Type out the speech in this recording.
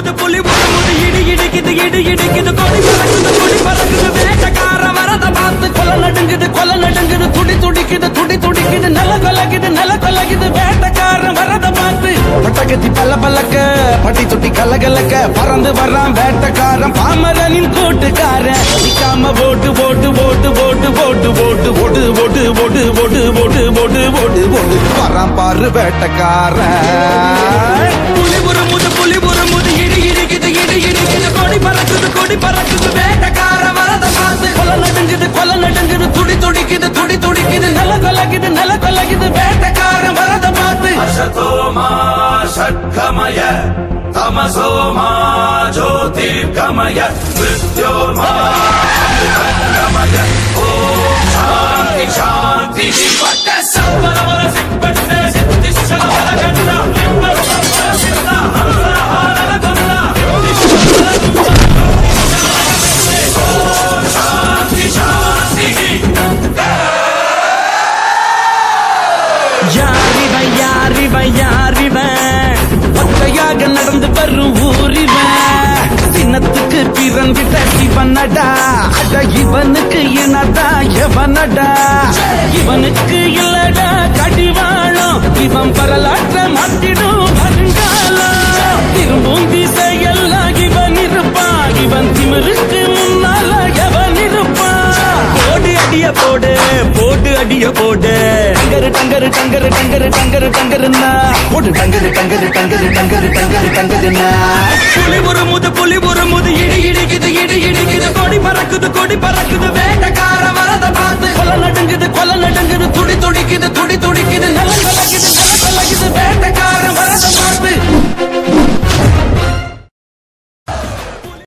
உருமுது புலி உருமுது இடி இடிக்குது இடி இடிக்குது கொடி பறக்குது கொடி பறக்குது வேட்டக்கார வரத பார்த்து கொல நடுங்குது கொல நடுங்குது துடி துடிக்குது துடி துடிக்குது நில கொலகுது நில கொலகுது வேட்டக்காரன் வரத பார்த்து பட்டகத்தி பல்ல பல்லக்க பட்டி தொட்டி கலகலக்க பறந்து வர்றான் வேட்டக்காரன் பாமரனின் கூட்டுக்காரன் நிக்காம ஓட்டு ஓட்டு ஓட்டு ஓட்டு ஓட்டு ஓட்டு ஓட்டு ஓட்டு ஓட்டு ஓட்டு ஓட்டு ஓட்டு ஓட்டு ஓட்டு வரான் பாரு வேட்டக்காரன் புலி உருமுது புலி உருமுது இடி இடிக்குது இடி இடிக்குது கொடி பறக்குது கொடி பறக்குது வேட்டக்கார வரத பார்த்து கொல நடுங்குது கொல நடுங்குது துடி துடிக்குது துடி துடிக்குது நில கொலகுது நில கொலகுது வேட்டக்காரன் வரத பார்த்து असतो मा षट्कमय तमसो मा ज्योतिर्गमय मृत्योर्मा गमय ॐ शान्ति शान्ति पट्ट सत्वरवर सिक्पट्ट सिद्धिश्चलवर गण्ड लिम्बर सत्वर सिद्ध हंसर हारर गण्ड ॐ शान्ति शान्ति யாரிவன் யாரிவன் யாரிவன் ஒத்தையாக நடந்து வரும் ஊரிவன் சின்னத்துக்கு பிறந்திட்ட இவனடா அட இவனுக்கு இனடா எவனடா இவனுக்கு இல்லடா கடிவாளம் இவன் வரலாற்ற மாத்திடும் வருங்காலம் திரும்பும் திசையெல்லாம் இவன் இருப்பான் இவன் திமிருக்கு முன்னால எவன் இருப்பான் போடு அடிய போடு போடு அடிய போடு டங்கரு டங்கரு டங்கரு டங்கரு டங்கரு டங்கருன்னா போடு டங்கரு டங்கரு டங்கரு டங்கரு டங்கரு டங்கருன்னா புலி ஒரு முது புலி ஒரு முது இடி இடிக்குது இடி இடிக்குது கொடி பறக்குது கொடி பறக்குது வேட்டக்கார வரத பார்த்து கொல நடுங்குது கொல நடுங்குது துடி துடிக்குது துடி துடிக்குது நில கலக்குது நில கலக்குது வேட்டக்கார